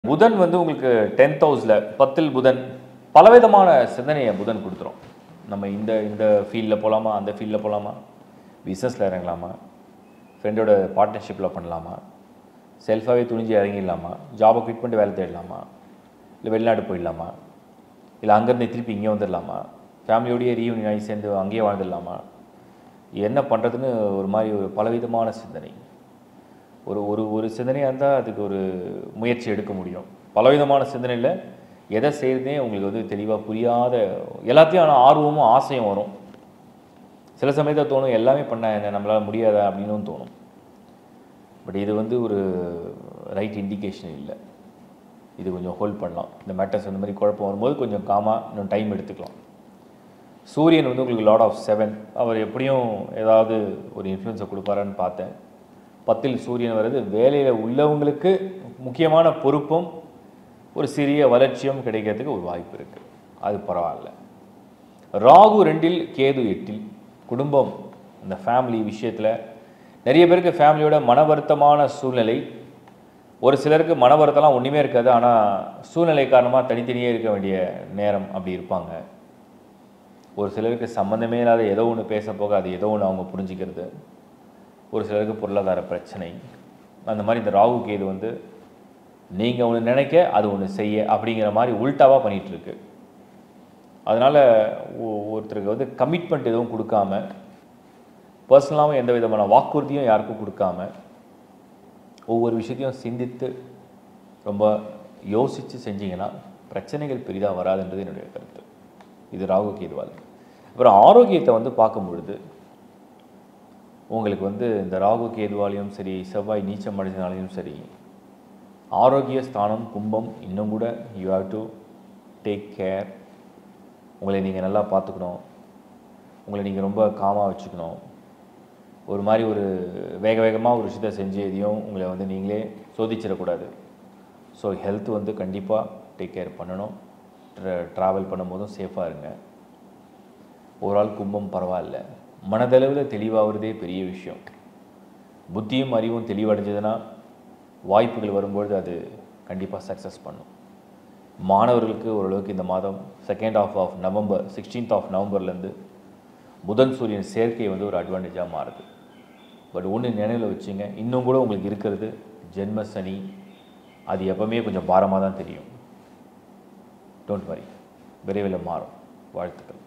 புதன் வந்து உங்களுக்கு டென்த் ஹவுஸில் பத்தில் புதன் பலவிதமான சிந்தனையை புதன் கொடுத்துரும் நம்ம இந்த இந்த ஃபீல்டில் போகலாமா அந்த ஃபீல்டில் போகலாமா பிஸ்னஸில் இறங்கலாமா ஃப்ரெண்டோட பார்ட்னர்ஷிப்பில் பண்ணலாமா செல்ஃபாகவே துணிஞ்சு இறங்கிடலாமா ஜாபை குவிட் பண்ணிட்டு வேலை தேடலாமா இல்லை வெளிநாடு போயிடலாமா இல்லை அங்கேருந்து திருப்பி இங்கே வந்துடலாமா ஃபேமிலியோடய ரீயூனியன் ஆகி சேர்ந்து அங்கேயே வாழ்ந்துடலாமா என்ன பண்ணுறதுன்னு ஒரு மாதிரி ஒரு பலவிதமான சிந்தனை ஒரு ஒரு ஒரு சிந்தனையாக இருந்தால் அதுக்கு ஒரு முயற்சி எடுக்க முடியும் பலவிதமான சிந்தனையில் எதை செய்கிறதே உங்களுக்கு வந்து தெளிவாக புரியாத எல்லாத்தையும் ஆனால் ஆர்வமும் ஆசையும் வரும் சில சமயத்தில் தோணும் எல்லாமே பண்ண என்ன நம்மளால் முடியாதா அப்படின்னும் தோணும் பட் இது வந்து ஒரு ரைட் இண்டிகேஷன் இல்லை இது கொஞ்சம் ஹோல்ட் பண்ணலாம் இந்த மேட்டர்ஸ் அந்த மாதிரி குழப்பம் வரும்போது கொஞ்சம் காமாக இன்னும் டைம் எடுத்துக்கலாம் சூரியன் வந்து உங்களுக்கு லார்ட் ஆஃப் செவன் அவர் எப்படியும் ஏதாவது ஒரு இன்ஃப்ளூயன்ஸை கொடுப்பாரான்னு பார்த்தேன் பத்தில் சூரியன் வர்றது வேலையில் உள்ளவங்களுக்கு முக்கியமான பொறுப்பும் ஒரு சிறிய வளர்ச்சியும் கிடைக்கிறதுக்கு ஒரு வாய்ப்பு இருக்குது அது பரவாயில்ல ராகு ரெண்டில் கேது எட்டில் குடும்பம் இந்த ஃபேமிலி விஷயத்தில் நிறைய பேருக்கு ஃபேமிலியோட மன வருத்தமான சூழ்நிலை ஒரு சிலருக்கு மன வருத்தம்லாம் ஒன்றுமே இருக்காது ஆனால் சூழ்நிலை காரணமாக தனித்தனியே இருக்க வேண்டிய நேரம் அப்படி இருப்பாங்க ஒரு சிலருக்கு சம்மந்தமே இல்லாத ஏதோ ஒன்று பேச போக அது ஏதோ ஒன்று அவங்க புரிஞ்சுக்கிறது ஒரு சிலருக்கு பொருளாதார பிரச்சனை அந்த மாதிரி இந்த ராகு கேது வந்து நீங்கள் ஒன்று நினைக்க அது ஒன்று செய்ய அப்படிங்கிற மாதிரி உல்ட்டாவாக பண்ணிகிட்டு இருக்கு அதனால் ஒருத்தருக்கு வந்து கமிட்மெண்ட் எதுவும் கொடுக்காம பர்சனலாகவும் எந்த விதமான வாக்குறுதியும் யாருக்கும் கொடுக்காம ஒவ்வொரு விஷயத்தையும் சிந்தித்து ரொம்ப யோசித்து செஞ்சீங்கன்னா பிரச்சனைகள் பெரிதாக வராதுன்றது என்னுடைய கருத்து இது ராகு கேதுவால் அப்புறம் ஆரோக்கியத்தை வந்து பார்க்கும் பொழுது உங்களுக்கு வந்து இந்த ராகு கேதுவாலையும் சரி செவ்வாய் நீச்சம் அடைஞ்சனாலையும் சரி ஆரோக்கிய ஸ்தானம் கும்பம் இன்னும் கூட you have to take care உங்களை நீங்கள் நல்லா பார்த்துக்கணும் உங்களை நீங்கள் ரொம்ப காமாக வச்சுக்கணும் ஒரு மாதிரி ஒரு வேக வேகமாக ஒரு விஷயத்தை செஞ்சு எதையும் உங்களை வந்து நீங்களே சோதிச்சிடக்கூடாது ஸோ ஹெல்த் வந்து கண்டிப்பாக டேக் கேர் பண்ணணும் ட்ராவல் பண்ணும்போதும் சேஃபாக இருங்க ஓவரால் கும்பம் பரவாயில்ல மனதளவில் தெளிவாகிறதே பெரிய விஷயம் புத்தியும் அறிவும் தெளிவடைஞ்சதுன்னா வாய்ப்புகள் வரும்பொழுது அது கண்டிப்பாக சக்ஸஸ் பண்ணும் மாணவர்களுக்கு ஓரளவுக்கு இந்த மாதம் second of of November sixteenth of நவம்பர்லேருந்து புதன் சூரியன் சேர்க்கை வந்து ஒரு அட்வான்டேஜாக மாறுது பட் ஒன்று நினைவில் வச்சுங்க இன்னும் கூட உங்களுக்கு இருக்கிறது ஜென்ம சனி அது எப்பவுமே கொஞ்சம் பாரமாக தான் தெரியும் டோன்ட் வரி விரைவில் மாறும் வாழ்த்துக்கள்